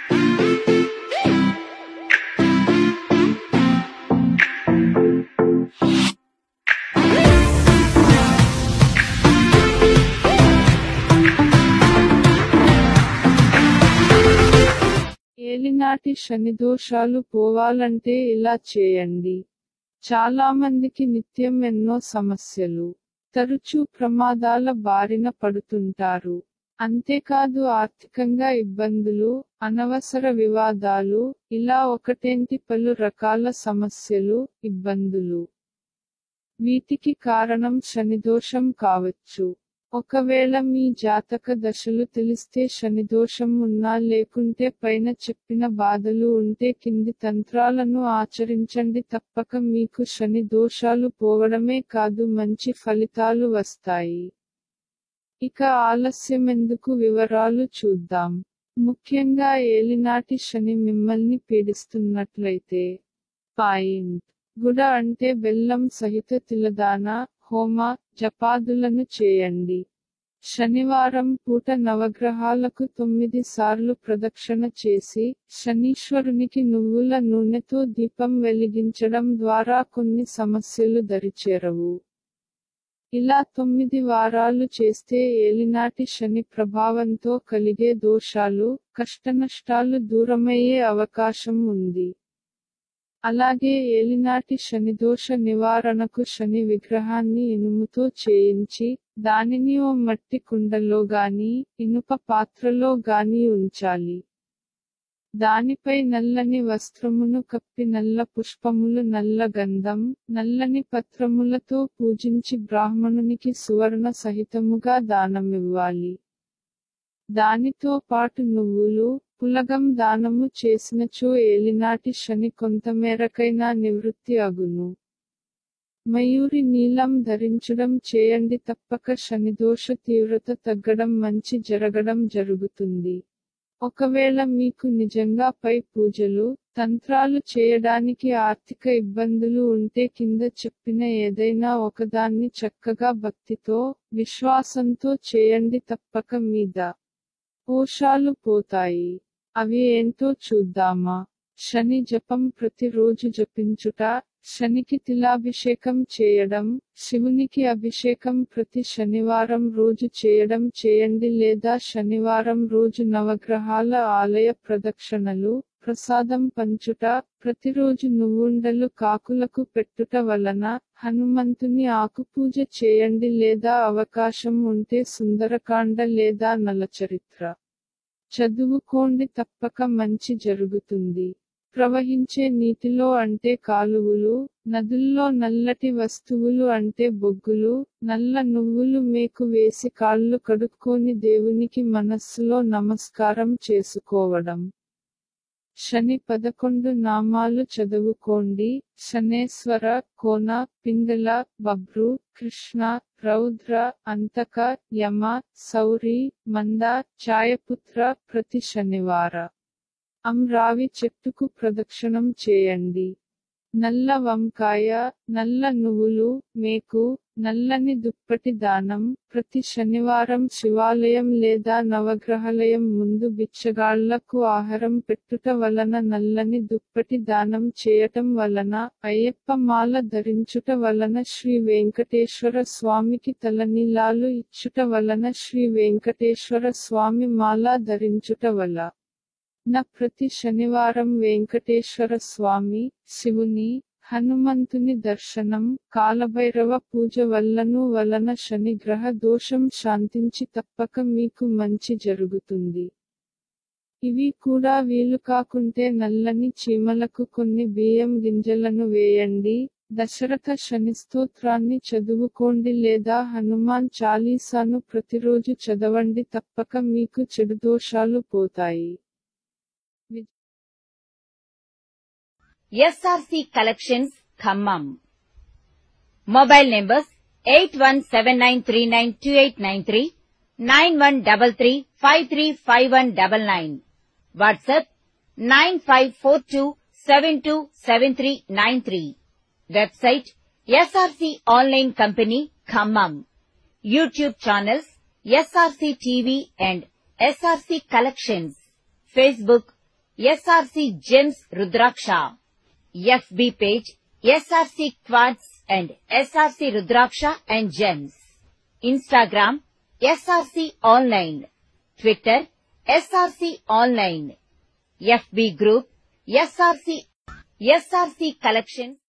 ఏలినాటి శనిదోషాలు పోవాలంటే ఇలా చేయండి చాలా మందికి నిత్యం ఎన్నో సమస్యలు తరచూ ప్రమాదాల బారిన పడుతుంటారు అంతేకాదు ఆర్థికంగా ఇబ్బందులు అనవసర వివాదాలు ఇలా ఒకటేంటి పలు రకాల సమస్యలు ఇబ్బందులు వీటికి కారణం శనిదోషం కావచ్చు ఒకవేళ మీ జాతక దశలు తెలిస్తే శనిదోషం ఉన్నా లేకుంటే పైన చెప్పిన బాధలు ఉంటే కింది తంత్రాలను ఆచరించండి తప్పక మీకు శని దోషాలు పోవడమే కాదు మంచి ఫలితాలు వస్తాయి ఇక ఆలస్యమెందుకు వివరాలు చూద్దాం ముఖ్యంగా ఏలినాటి శని మిమ్మల్ని పీడిస్తున్నట్లయితే పాయింట్ గుడ అంటే బెల్లం సహిత తిలదాన హోమ జపాదులను చేయండి శనివారం పూట నవగ్రహాలకు తొమ్మిది సార్లు ప్రదక్షిణ చేసి శనీశ్వరునికి నువ్వుల నూనెతో దీపం వెలిగించడం ద్వారా కొన్ని సమస్యలు దరిచేరవు ఇలా తొమ్మిది వారాలు చేస్తే ఏలినాటి శని ప్రభావంతో కలిగే దోషాలు కష్టనష్టాలు దూరమయ్యే అవకాశం ఉంది అలాగే ఏలినాటి శనిదోష నివారణకు శని విగ్రహాన్ని ఇనుముతో చేయించి దానిని ఓ మట్టి కుండలో గాని ఇనుప పాత్రలో గాని ఉంచాలి దానిపై నల్లని వస్త్రమును కప్పి నల్ల పుష్పములు నల్ల గంధం నల్లని పత్రములతో పూజించి బ్రాహ్మణునికి సువర్ణ సహితముగా దానమివ్వాలి దానితో పాటు నువ్వులు పులగం దానము చేసినచో ఏలినాటి శని కొంతమేరకైనా నివృత్తి అగును మయూరి నీలం ధరించడం చేయండి తప్పక శనిదోష తీవ్రత తగ్గడం మంచి జరగడం జరుగుతుంది ఒకవేళ మీకు నిజంగా పై పూజలు తంత్రాలు చేయడానికి ఆర్థిక ఇబ్బందులు ఉంటే కింద చెప్పిన ఏదైనా ఒకదాన్ని చక్కగా భక్తితో విశ్వాసంతో చేయండి తప్పక మీద దోషాలు పోతాయి అవి ఏంటో చూద్దామా శని జపం ప్రతిరోజు జపించుట శనికి తిలాభిషేకం చేయడం శివునికి అభిషేకం ప్రతి శనివారం రోజు చేయడం చేయండి లేదా శనివారం రోజు నవగ్రహాల ఆలయ ప్రదక్షిణలు ప్రసాదం పంచుట ప్రతిరోజు నువ్వుండలు కాకులకు పెట్టుట వలన హనుమంతుని ఆకుపూజ చేయండి లేదా అవకాశం ఉంటే సుందరకాండ లేదా నలచరిత్ర చదువుకోండి తప్పక మంచి జరుగుతుంది ప్రవహించే నీటిలో అంటే కాలువలు నదుల్లో నల్లటి వస్తువులు అంటే బొగ్గులు నల్ల నువ్వులు మేకు వేసి కాళ్ళు కడుక్కొని దేవునికి మనస్సులో నమస్కారం చేసుకోవడం శని పదకొండు నామాలు చదువుకోండి శనేశ్వర కోన పింగళ బబ్రు కృష్ణ రౌద్ర అంతక యమ సౌరి మంద ఛాయపుత్ర ప్రతి శనివార అమ్రావి చెట్టుకు ప్రదక్షిణం చేయండి నల్ల వంకాయ నల్ల నువ్వులు మేకు నల్లని దుప్పటి దానం ప్రతి శనివారం శివాలయం లేదా నవగ్రహాలయం ముందు బిచ్చగాళ్లకు ఆహారం పెట్టుట వలన నల్లని దుప్పటి దానం చేయటం వలన అయ్యప్ప మాల ధరించుట వలన శ్రీ వెంకటేశ్వర స్వామికి తలనీలాలు ఇచ్చుట వలన శ్రీ వెంకటేశ్వర స్వామి మాల ధరించుట వల్ల నా ప్రతి శనివారం వెంకటేశ్వర స్వామి శివుని హనుమంతుని దర్శనం కాలభైరవ పూజ వల్లను వలన శని గ్రహ దోషం శాంతించి తప్పక మీకు మంచి జరుగుతుంది ఇవి కూడా వీలు కాకుంటే నల్లని చీమలకు కొన్ని బియ్యం గింజలను వేయండి దశరథ శని స్తోత్రాన్ని చదువుకోండి లేదా హనుమాన్ చాలీసాను ప్రతిరోజు చదవండి తప్పక మీకు చెడు దోషాలు పోతాయి SRC collections Khammam mobile numbers eight one seven nine three nine two eight nine three nine one double three five three five one double nine WhatsApp nine five four two seven two seven three nine three website SRC online company Khammam YouTube channels SRC TV and SRC collections Facebook SRC Gems Rudraksha. FB page SRC Quartz and SRC Rudraksha and Gems. Instagram SRC Online. Twitter SRC Online. FB group SRC SRC Collections.